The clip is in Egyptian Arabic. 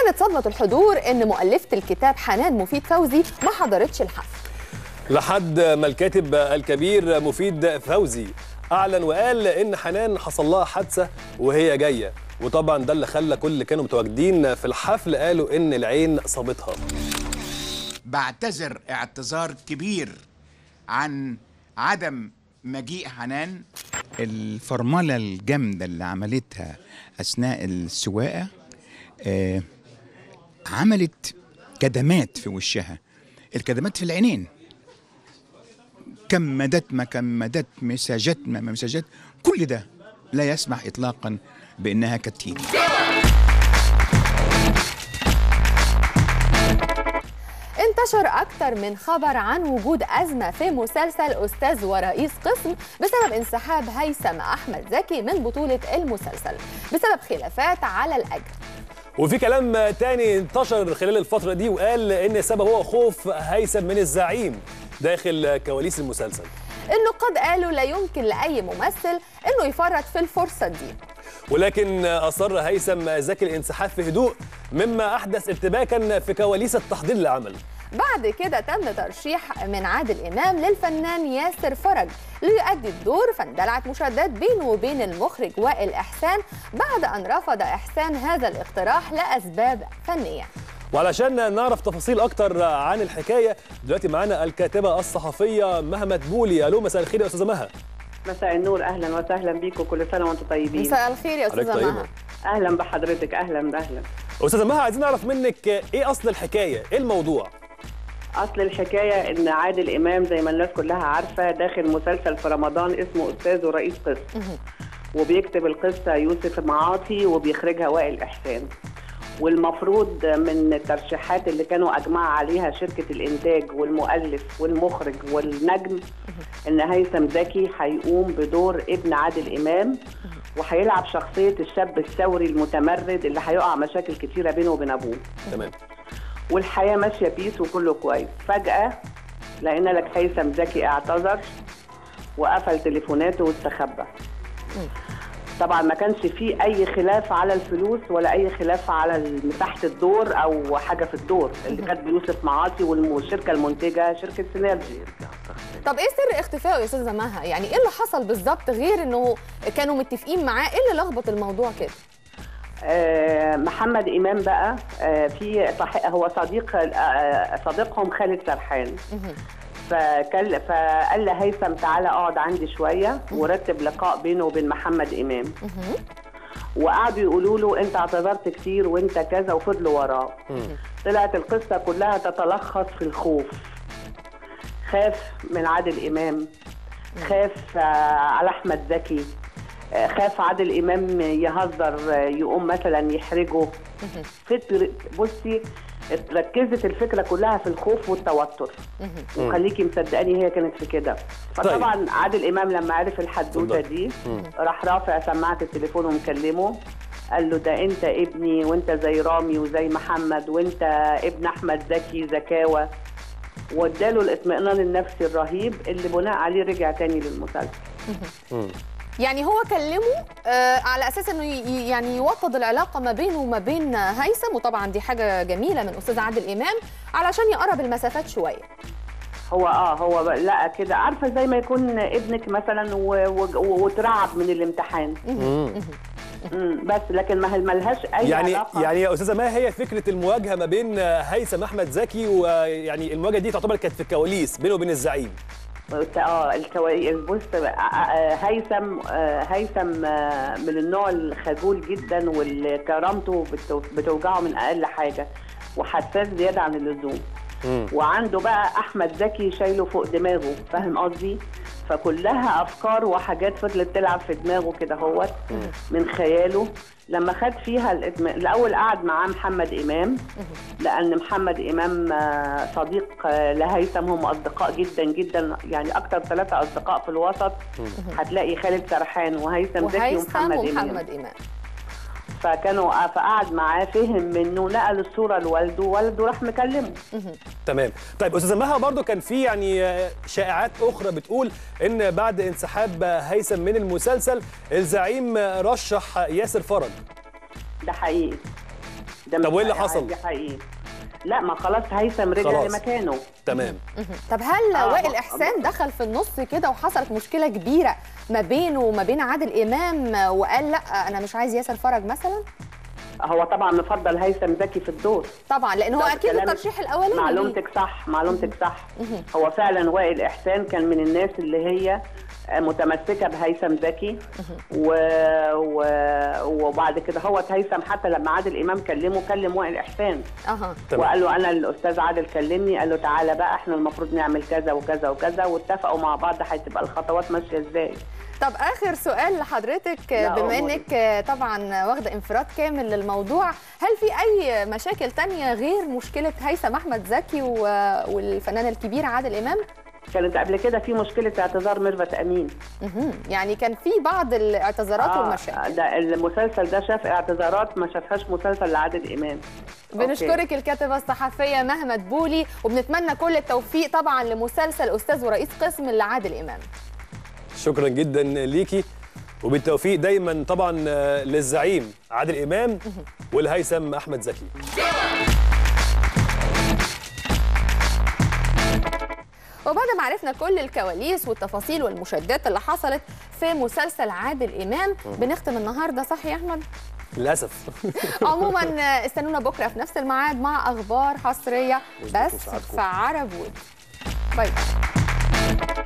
وكانت صدمة الحضور إن مؤلفة الكتاب حنان مفيد فوزي ما حضرتش الحفل لحد ما الكاتب الكبير مفيد فوزي اعلن وقال ان حنان حصل لها حادثه وهي جايه وطبعا ده اللي خلى كل اللي كانوا متواجدين في الحفل قالوا ان العين صابتها بعتذر اعتذار كبير عن عدم مجيء حنان الفرملة الجامدة اللي عملتها أثناء السواقة آه عملت كدمات في وشها الكدمات في العينين كمدت ما كمدت مساجات ما مساجات كل ده لا يسمح إطلاقا بأنها كتير انتشر أكتر من خبر عن وجود أزمة في مسلسل أستاذ ورئيس قسم بسبب انسحاب هيثم أحمد زكي من بطولة المسلسل بسبب خلافات على الأجر وفي كلام تاني انتشر خلال الفتره دي وقال ان السبب هو خوف هيثم من الزعيم داخل كواليس المسلسل النقاد قالوا لا يمكن لأي ممثل إنه يفرط في الفرصة دي ولكن اصر هيثم زكي الانسحاب في هدوء مما احدث ارتباكا في كواليس التحضير للعمل بعد كده تم ترشيح من عادل إمام للفنان ياسر فرج ليؤدي الدور فاندلعت مشادات بينه وبين المخرج وائل إحسان بعد أن رفض إحسان هذا الاقتراح لأسباب فنية وعلشان نعرف تفاصيل اكتر عن الحكايه دلوقتي معانا الكاتبه الصحفيه مها مدبولي الو مساء الخير يا استاذه مها مساء النور اهلا وسهلا بيكم كل سنه وانتم طيبين مساء الخير يا أستاذة عليك طيبة. مها اهلا بحضرتك اهلا اهلا استاذه مها عايزين نعرف منك ايه اصل الحكايه ايه الموضوع اصل الحكايه ان عادل امام زي ما الناس كلها عارفه داخل مسلسل في رمضان اسمه استاذ ورئيس قسم وبيكتب القصه يوسف معاطي وبيخرجها وائل احسان والمفروض من الترشيحات اللي كانوا اجمع عليها شركه الانتاج والمؤلف والمخرج والنجم ان هيثم زكي هيقوم بدور ابن عادل امام وهيلعب شخصيه الشاب الثوري المتمرد اللي هيقع مشاكل كتيره بينه وبين ابوه تمام والحياه ماشيه بيس وكله كويس فجاه لقينا لك هيثم زكي اعتذر وقفل تليفوناته واستخبى طبعا ما كانش فيه اي خلاف على الفلوس ولا اي خلاف على مساحه الدور او حاجه في الدور اللي كانت بيوسف معاطي والشركه المنتجه شركه سينرجي طب ايه سر اختفائه يا استاذه مها يعني ايه اللي حصل بالظبط غير انه كانوا متفقين معاه ايه اللي لخبط الموضوع كده آه، محمد امام بقى آه، في صح- هو صديق آه، صديقهم خالد سرحان فكل فقال لهيثم تعالى اقعد عندي شويه ورتب لقاء بينه وبين محمد امام وقعدوا يقولوا له انت اعتذرت كتير وانت كذا وفضلوا وراه طلعت القصه كلها تتلخص في الخوف خاف من عادل امام خاف آه، على احمد زكي آه، خاف عادل امام يهزر آه، يقوم مثلا يحرجه فكر بصي ركزت الفكره كلها في الخوف والتوتر وخليكي مصدقاني هي كانت في كده فطبعا عادل امام لما عرف الحدوته اتفضل. دي راح رافع سماعه التليفون ومكلمه قال له ده انت ابني وانت زي رامي وزي محمد وانت ابن احمد زكي زكاوه واداله الاطمئنان النفسي الرهيب اللي بناء عليه رجع تاني للمسلسل يعني هو كلمه آه على اساس انه ي- يعني يوطد العلاقه ما بينه وما بين هيثم وطبعا دي حاجه جميله من استاذ عادل امام علشان يقرب المسافات شويه هو اه هو بقى- لا كده عارفه زي ما يكون ابنك مثلا و- و- وترعب من الامتحان مم، بس لكن ما ملهاش اي يعني علاقه يعني يا استاذه ما هي فكره المواجهه ما بين هيثم احمد زكي ويعني المواجهه دي تعتبر كانت في الكواليس بينه وبين الزعيم اه الكواليس بص آه، آه، هيثم آه، هيثم آه، من النوع الخجول جدا واللي كرامته بتو- بتوجعه من اقل حاجه وحساس زياده عن اللزوم وعنده بقى احمد زكي شايله فوق دماغه فاهم قصدي فكلها افكار وحاجات فضلت تلعب في دماغه كده هوت من خياله لما خد فيها الإدم... الاول قعد معاه محمد امام لان محمد امام آه، صديق آه، لهيثم هم اصدقاء جدا جدا يعني اكتر ثلاثه اصدقاء في الوسط هتلاقي خالد سرحان وهيثم زكي وهيثم ومحمد امام ومحمد امام فكانوا فقعد معاه فهم منه نقل الصوره لوالده والده راح مكلمه تمام طيب استاذه مها برضو كان في يعني شائعات اخرى بتقول ان بعد انسحاب هيثم من المسلسل الزعيم رشح ياسر فرج ده حقيقي ده مش طب وإيه اللي شائعات، حصل؟ دي حقيقي لا ما خلاص هيثم رجع خلاص. لمكانه تمام طب هل آه، وائل ما- احسان دخل في النص كده وحصلت مشكله كبيره ما بينه وما بين عادل امام وقال لا انا مش عايز ياسر فرج مثلا هو طبعا مفضل هيثم زكي في الدور طبعا لان هو ده اكيد كلام- الترشيح الاولاني ليه. معلومتك صح معلومتك صح هو فعلا وائل احسان كان من الناس اللي هي متمسكه بهيثم زكي و... و... وبعد كده هو هيثم حتى لما عادل امام كلمه كلم وائل احسان اها تمام. وقال له انا الاستاذ عادل كلمني قال له تعالى بقى احنا المفروض نعمل كذا وكذا وكذا واتفقوا مع بعض هتبقى الخطوات ماشيه ازاي طب اخر سؤال لحضرتك لا، بما أموري. انك طبعا واخده انفراد كامل للموضوع هل في اي مشاكل تانية غير مشكله هيثم احمد زكي و- والفنان الكبير عادل امام كانت قبل كده في مشكله اعتذار ميرفت امين مهم. يعني كان في بعض الاعتذارات آه، والمشاكل ده المسلسل ده شاف اعتذارات ما شافهاش مسلسل لعادل امام أوكي. بنشكرك الكاتبة الصحفية مهمة بولي وبنتمنى كل التوفيق طبعا لمسلسل أستاذ ورئيس قسم لعادل إمام شكرا جدا ليكي وبالتوفيق دايما طبعا آه، للزعيم عادل امام والهيثم احمد زكي وبعد ما عرفنا كل الكواليس والتفاصيل والمشادات اللي حصلت في مسلسل عادل إمام بنختم النهاردة صح يا أحمد؟ للاسف عموما استنونا بكرة في نفس الميعاد مع أخبار حصرية مظبوط، بس مساعدكم. في عرب وود باي باي